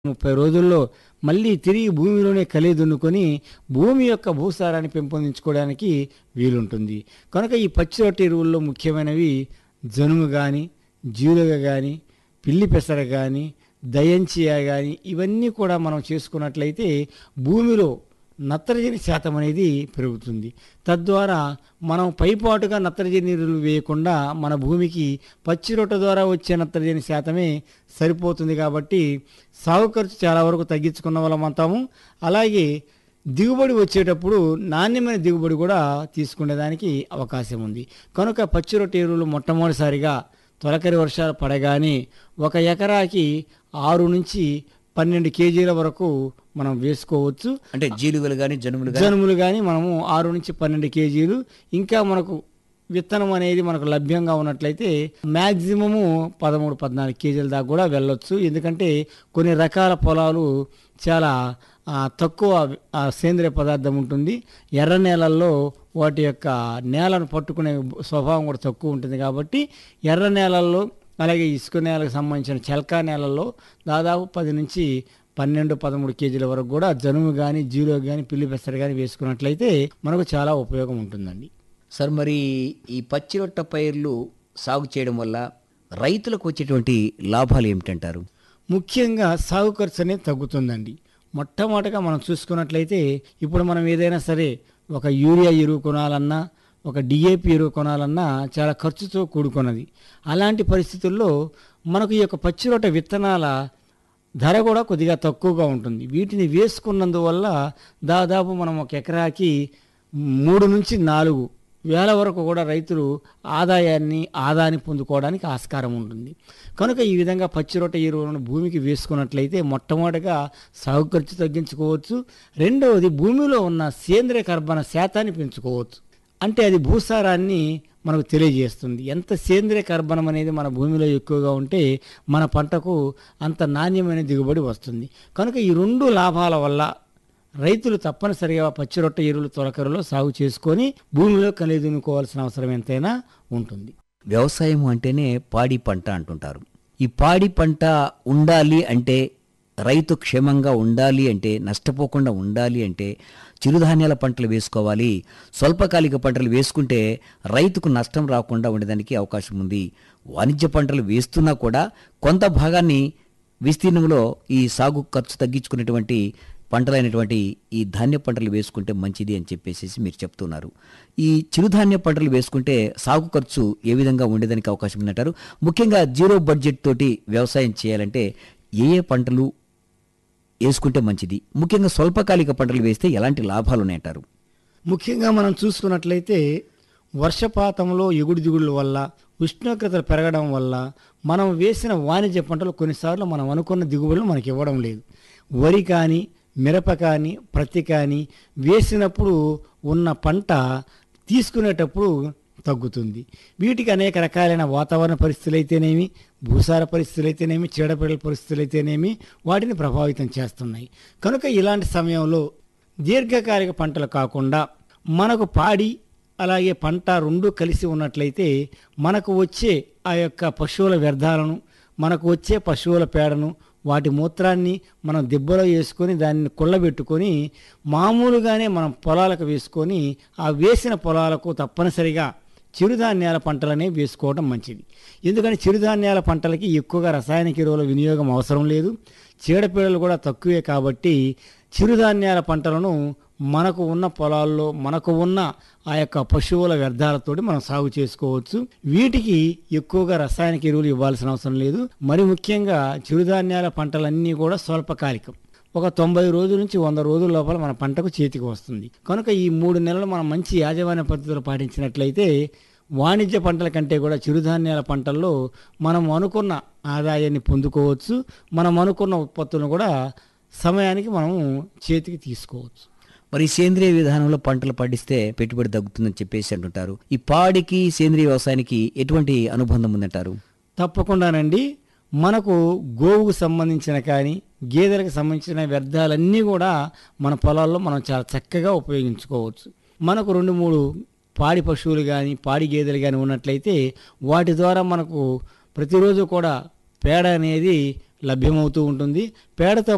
ముప్పై రోజుల్లో మళ్ళీ తిరిగి భూమిలోనే కలిగి దున్నుకొని భూమి యొక్క భూసారాన్ని పెంపొందించుకోవడానికి వీలుంటుంది కనుక ఈ పచ్చి రొట్టె ఎరువుల్లో ముఖ్యమైనవి జనుము కానీ జీలుగ కానీ పిల్లి పెసర కానీ దయంచియా కానీ ఇవన్నీ కూడా మనం చేసుకున్నట్లయితే భూమిలో నత్రజని శాతం అనేది పెరుగుతుంది తద్వారా మనం పైపాటుగా నత్రజని నీరులు వేయకుండా మన భూమికి పచ్చి రొట్టె ద్వారా వచ్చే నత్రజని శాతమే సరిపోతుంది కాబట్టి సాగు ఖర్చు చాలా వరకు తగ్గించుకున్న వాళ్ళం అవుతాము అలాగే దిగుబడి వచ్చేటప్పుడు నాణ్యమైన దిగుబడి కూడా తీసుకునేదానికి అవకాశం ఉంది కనుక పచ్చి రొట్టె ఎరువులు మొట్టమొదటిసారిగా తొలకరి వర్షాలు పడగానే ఒక ఎకరాకి ఆరు నుంచి పన్నెండు కేజీల వరకు మనం వేసుకోవచ్చు అంటే జీలుగలు కానీ జనుములు కానీ జనుములు కానీ మనము ఆరు నుంచి పన్నెండు కేజీలు ఇంకా మనకు విత్తనం అనేది మనకు లభ్యంగా ఉన్నట్లయితే మ్యాక్సిమము పదమూడు పద్నాలుగు కేజీల దాకా కూడా వెళ్ళొచ్చు ఎందుకంటే కొన్ని రకాల పొలాలు చాలా ఆ, తక్కువ ఆ, సేంద్రియ పదార్థం ఉంటుంది ఎర్ర నేలల్లో వాటి యొక్క నేలను పట్టుకునే స్వభావం కూడా తక్కువ ఉంటుంది కాబట్టి ఎర్ర నేలల్లో అలాగే ఇసుక నేలకు సంబంధించిన చెల్కా నేలల్లో దాదాపు పది నుంచి పన్నెండు పదమూడు కేజీల వరకు కూడా జనుము కానీ జీలో కానీ పిల్లి పెసర కానీ వేసుకున్నట్లయితే మనకు చాలా ఉపయోగం ఉంటుందండి సార్ మరి ఈ పచ్చి రొట్ట పైర్లు సాగు చేయడం వల్ల రైతులకు వచ్చేటువంటి లాభాలు ఏమిటంటారు ముఖ్యంగా సాగు ఖర్చు అనేది తగ్గుతుందండి మొట్టమొదటిగా మనం చూసుకున్నట్లయితే ఇప్పుడు మనం ఏదైనా సరే ఒక యూరియా ఎరువు కొనాలన్నా ఒక డిఏపి ఎరువు కొనాలన్నా చాలా ఖర్చుతో కూడుకున్నది అలాంటి పరిస్థితుల్లో మనకు ఈ యొక్క పచ్చి రొట్టె విత్తనాల ధర కూడా కొద్దిగా తక్కువగా ఉంటుంది వీటిని వేసుకున్నందువల్ల దాదాపు మనం ఒక ఎకరాకి మూడు నుంచి నాలుగు వేల వరకు కూడా రైతులు ఆదాయాన్ని ఆదాయాన్ని పొందుకోవడానికి ఆస్కారం ఉంటుంది కనుక ఈ విధంగా పచ్చి రొట్టె ఎరువులను భూమికి వేసుకున్నట్లయితే మొట్టమొదటిగా సాగు ఖర్చు తగ్గించుకోవచ్చు రెండవది భూమిలో ఉన్న సేంద్రియ కర్బన శాతాన్ని పెంచుకోవచ్చు అంటే అది భూసారాన్ని మనకు తెలియజేస్తుంది ఎంత సేంద్రియ కర్బనం అనేది మన భూమిలో ఎక్కువగా ఉంటే మన పంటకు అంత నాణ్యమైన దిగుబడి వస్తుంది కనుక ఈ రెండు లాభాల వల్ల రైతులు తప్పనిసరిగా పచ్చి రొట్టె ఎరువులు తొలకరలో సాగు చేసుకొని భూమిలో కలిదునుకోవాల్సిన అవసరం ఎంతైనా ఉంటుంది వ్యవసాయం అంటేనే పాడి పంట అంటుంటారు ఈ పాడి పంట ఉండాలి అంటే రైతు క్షేమంగా ఉండాలి అంటే నష్టపోకుండా ఉండాలి అంటే చిరుధాన్యాల పంటలు వేసుకోవాలి స్వల్పకాలిక పంటలు వేసుకుంటే రైతుకు నష్టం రాకుండా ఉండడానికి అవకాశం ఉంది వాణిజ్య పంటలు వేస్తున్నా కూడా కొంత భాగాన్ని విస్తీర్ణంలో ఈ సాగు ఖర్చు తగ్గించుకునేటువంటి పంటలైనటువంటి ఈ ధాన్య పంటలు వేసుకుంటే మంచిది అని చెప్పేసి మీరు చెప్తున్నారు ఈ చిరుధాన్య పంటలు వేసుకుంటే సాగు ఖర్చు ఏ విధంగా ఉండేదానికి అవకాశం ఉందంటారు ముఖ్యంగా జీరో బడ్జెట్ తోటి వ్యవసాయం చేయాలంటే ఏ ఏ పంటలు వేసుకుంటే మంచిది ముఖ్యంగా స్వల్పకాలిక పంటలు వేస్తే ఎలాంటి లాభాలు ఉన్నాయంటారు ముఖ్యంగా మనం చూసుకున్నట్లయితే వర్షపాతంలో ఎగుడు దిగుడుల వల్ల ఉష్ణోగ్రతలు పెరగడం వల్ల మనం వేసిన వాణిజ్య పంటలు కొన్నిసార్లు మనం అనుకున్న దిగుబడులు మనకి ఇవ్వడం లేదు వరి కానీ మిరప కానీ ప్రత్తి కానీ వేసినప్పుడు ఉన్న పంట తీసుకునేటప్పుడు తగ్గుతుంది వీటికి అనేక రకాలైన వాతావరణ పరిస్థితులు అయితేనేమి భూసార పరిస్థితులు అయితేనేమి చీడపీడల పరిస్థితులు అయితేనేమి వాటిని ప్రభావితం చేస్తున్నాయి కనుక ఇలాంటి సమయంలో దీర్ఘకాలిక పంటలు కాకుండా మనకు పాడి అలాగే పంట రెండు కలిసి ఉన్నట్లయితే మనకు వచ్చే ఆ యొక్క పశువుల వ్యర్థాలను మనకు వచ్చే పశువుల పేడను వాటి మూత్రాన్ని మనం దెబ్బలో వేసుకొని దాన్ని కుళ్ళబెట్టుకొని మామూలుగానే మనం పొలాలకు వేసుకొని ఆ వేసిన పొలాలకు తప్పనిసరిగా చిరుధాన్యాల పంటలనే వేసుకోవడం మంచిది ఎందుకంటే చిరుధాన్యాల పంటలకి ఎక్కువగా రసాయనిక ఎరువుల వినియోగం అవసరం లేదు చీడపీడలు కూడా తక్కువే కాబట్టి చిరుధాన్యాల పంటలను మనకు ఉన్న పొలాల్లో మనకు ఉన్న ఆ యొక్క పశువుల వ్యర్థాలతోటి మనం సాగు చేసుకోవచ్చు వీటికి ఎక్కువగా రసాయనిక ఎరువులు ఇవ్వాల్సిన అవసరం లేదు మరి ముఖ్యంగా చిరుధాన్యాల పంటలన్నీ కూడా స్వల్పకాలికం ఒక తొంభై రోజుల నుంచి వంద రోజుల లోపల మన పంటకు చేతికి వస్తుంది కనుక ఈ మూడు నెలలు మనం మంచి యాజమాన్య పద్ధతులు పాటించినట్లయితే వాణిజ్య పంటల కంటే కూడా చిరుధాన్యాల పంటల్లో మనం అనుకున్న ఆదాయాన్ని పొందుకోవచ్చు మనం అనుకున్న ఉత్పత్తులను కూడా సమయానికి మనము చేతికి తీసుకోవచ్చు మరి సేంద్రియ విధానంలో పంటలు పండిస్తే పెట్టుబడి తగ్గుతుందని చెప్పేసి అంటుంటారు ఈ పాడికి సేంద్రియ వ్యవసాయానికి ఎటువంటి అనుబంధం ఉందంటారు తప్పకుండానండి మనకు గోవుకు సంబంధించిన కానీ గేదెలకు సంబంధించిన వ్యర్థాలన్నీ కూడా మన పొలాల్లో మనం చాలా చక్కగా ఉపయోగించుకోవచ్చు మనకు రెండు మూడు పాడి పశువులు కానీ పాడి గేదెలు కానీ ఉన్నట్లయితే వాటి ద్వారా మనకు ప్రతిరోజు కూడా పేడ అనేది లభ్యమవుతూ ఉంటుంది పేడతో